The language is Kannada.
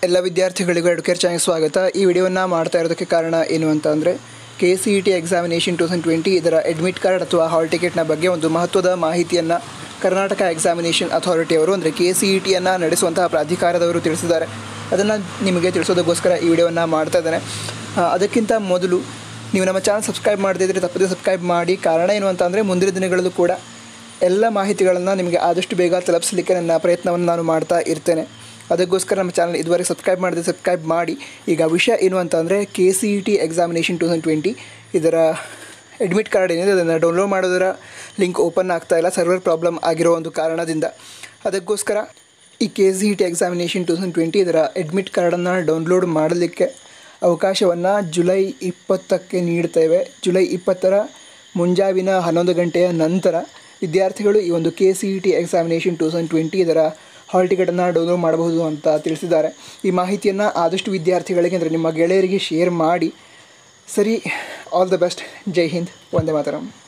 ಎಲ್ಲ ವಿದ್ಯಾರ್ಥಿಗಳಿಗೂ ಎಡುಕೇರ್ ಚಾನೆಲ್ ಸ್ವಾಗತ ಈ ವಿಡಿಯೋವನ್ನು ಮಾಡ್ತಾ ಇರೋದಕ್ಕೆ ಕಾರಣ ಏನು ಅಂತ ಅಂದರೆ K C E T examination two thousand twenty ಇದರ ಅಡ್ಮಿಟ್ ಕಾರ್ಡ್ ಅಥವಾ ಹಾಲ್ ಟಿಕೆಟ್ನ ಬಗ್ಗೆ ಒಂದು ಮಹತ್ವದ ಮಾಹಿತಿಯನ್ನು ಕರ್ನಾಟಕ ಎಕ್ಸಾಮಿನೇಷನ್ ಅಥಾರಿಟಿಯವರು ಅಂದರೆ ಕೆ ಸಿ ಇ ಟಿಯನ್ನು ನಡೆಸುವಂತಹ ಪ್ರಾಧಿಕಾರದವರು ತಿಳಿಸಿದ್ದಾರೆ ಅದನ್ನು ನಿಮಗೆ ತಿಳಿಸೋದಕ್ಕೋಸ್ಕರ ಈ ವಿಡಿಯೋವನ್ನು ಮಾಡ್ತಾ ಇದ್ದೇನೆ ಆ, ಅದಕ್ಕಿಂತ ಮೊದಲು ನೀವು ನಮ್ಮ ಚಾನಲ್ ಸಬ್ಸ್ಕ್ರೈಬ್ ಮಾಡದಿದ್ದರೆ ತಪ್ಪದೇ ಸಬ್ಸ್ಕ್ರೈಬ್ ಮಾಡಿ ಕಾರಣ ಏನು ಅಂತ ಅಂದರೆ ಮುಂದಿನ ದಿನಗಳಲ್ಲೂ ಕೂಡ ಎಲ್ಲ ಮಾಹಿತಿಗಳನ್ನು ನಿಮಗೆ ಆದಷ್ಟು ಬೇಗ ತಲುಪಿಸಲಿಕ್ಕೆ ನನ್ನ ಪ್ರಯತ್ನವನ್ನು ನಾನು ಮಾಡ್ತಾ ಇರ್ತೇನೆ ಅದಕ್ಕೋಸ್ಕರ ನಮ್ಮ ಚಾನಲ್ ಇದುವರೆಗೆ ಸಬ್ಸ್ಕ್ರೈಬ್ ಮಾಡಿದ್ರೆ ಸಬ್ಸ್ಕ್ರೈಬ್ ಮಾಡಿ ಈಗ ವಿಷಯ ಏನು ಅಂತ ಅಂದರೆ K C E T examination two thousand twenty ಇದರ ಅಡ್ಮಿಟ್ ಕಾರ್ಡ್ ಏನಿದೆ ಅದನ್ನು ಡೌನ್ಲೋಡ್ ಮಾಡೋದರ ಲಿಂಕ್ ಓಪನ್ ಆಗ್ತಾ ಇಲ್ಲ ಸರ್ವರ್ ಪ್ರಾಬ್ಲಮ್ ಆಗಿರೋ ಒಂದು ಕಾರಣದಿಂದ ಅದಕ್ಕೋಸ್ಕರ ಈ K C E T examination two thousand twenty ಇದರ ಅಡ್ಮಿಟ್ ಕಾರ್ಡನ್ನು ಡೌನ್ಲೋಡ್ ಮಾಡಲಿಕ್ಕೆ ಅವಕಾಶವನ್ನು ಜುಲೈ ಇಪ್ಪತ್ತಕ್ಕೆ ನೀಡ್ತೇವೆ ಜುಲೈ ಇಪ್ಪತ್ತರ ಮುಂಜಾವಿನ ಹನ್ನೊಂದು ಗಂಟೆಯ ನಂತರ ವಿದ್ಯಾರ್ಥಿಗಳು ಈ ಒಂದು K C E T examination two thousand twenty ಇದರ ಹಾಲ್ ಟಿಕೆಟನ್ನು ಡೌನ್ಲೋಡ್ ಮಾಡಬಹುದು ಅಂತ ತಿಳಿಸಿದ್ದಾರೆ ಈ ಮಾಹಿತಿಯನ್ನು ಆದಷ್ಟು ವಿದ್ಯಾರ್ಥಿಗಳಿಗೆ ಅಂದರೆ ನಿಮ್ಮ ಗೆಳೆಯರಿಗೆ ಶೇರ್ ಮಾಡಿ ಸರಿ ಆಲ್ ದ ಬೆಸ್ಟ್ ಜೈ ಹಿಂದ್ ವಂದೇ ಮಾತರಂ